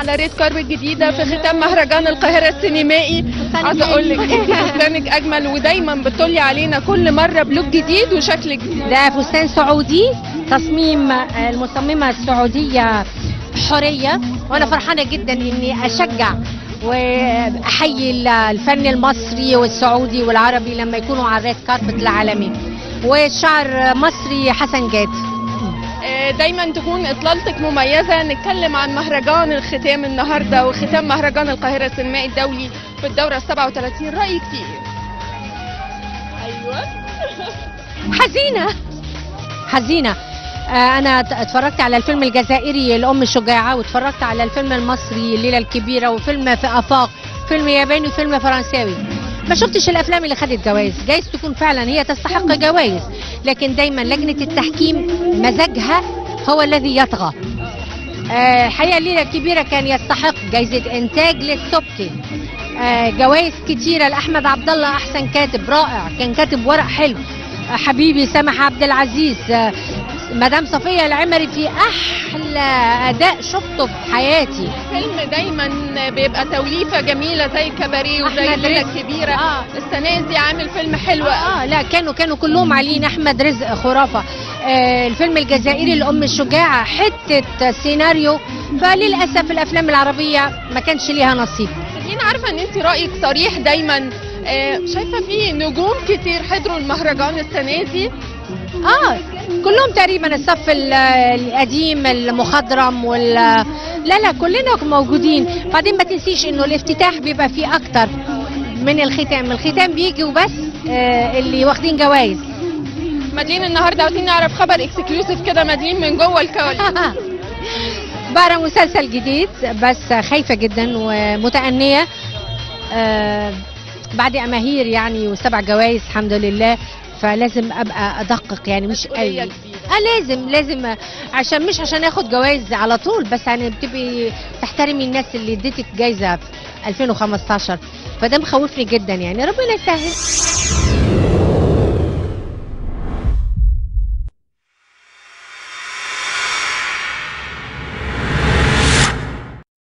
على ريد كاربت جديده في ختام مهرجان القاهره السينمائي عايزه اقول لك انت فستانك اجمل ودايما بتطلي علينا كل مره بلوك جديد وشكل جديد ده فستان سعودي تصميم المصممة السعودية حورية وأنا فرحانة جدا إني أشجع وأحيي الفن المصري والسعودي والعربي لما يكونوا على الريد كاربت العالمي والشعر مصري حسن جاد آه، دايما تكون اطلالتك مميزه نتكلم عن مهرجان الختام النهارده وختام مهرجان القاهره السينمائي الدولي في الدوره ال 37 رايك فيه ايه؟ ايوه حزينة حزينة آه، أنا ت- اتفرجت على الفيلم الجزائري الأم الشجاعة واتفرجت على الفيلم المصري الليلة الكبيرة وفيلم في آفاق فيلم ياباني وفيلم فرنساوي ما شفتش الأفلام اللي خدت جوائز جايز تكون فعلا هي تستحق جوائز لكن دايما لجنة التحكيم مزاجها هو الذي يطغى آه، الحقيقة الليلة الكبيرة كان يستحق جايزة إنتاج للسبكي آه، جوائز كتيرة لأحمد عبد الله أحسن كاتب رائع كان كاتب ورق حلو آه، حبيبي سامح عبد العزيز آه، مدام صفية العمري في أحلى أداء شفته في حياتي فيلم دايما بيبقى توليفه جميله زي كباريه وزي أحمد الليله رزق. الكبيره آه. السنه دي عامل فيلم حلو قوي اه لا كانوا كانوا كلهم عاليين احمد رزق خرافه آه الفيلم الجزائري الام الشجاعه حته سيناريو فللاسف الافلام العربيه ما كانش ليها نصيب انا عارفه ان انت رايك صريح دايما آه، شايفه في نجوم كتير حضروا المهرجان السنه دي اه كلهم تقريبا الصف ال- القديم المخضرم وال لا لا كلنا موجودين بعدين ما تنسيش انه الافتتاح بيبقى فيه اكتر من الختام الختام بيجي وبس آه اللي واخدين جوائز مدين النهارده عاوزين نعرف خبر اكسكلوسيف كده مدين من جوه الكواليس بقرا مسلسل جديد بس خايفة جدا ومتأنية آه بعد أماهير يعني وسبع جوائز الحمد لله فلازم أبقى أدقق يعني مش مسؤولية قوي كبيرة. اه لازم لازم عشان مش عشان اخد جوائز على طول بس يعني بتبقي تحترمي الناس اللي اديتك جايزة في 2015 فده مخوفني جدا يعني ربنا يسهل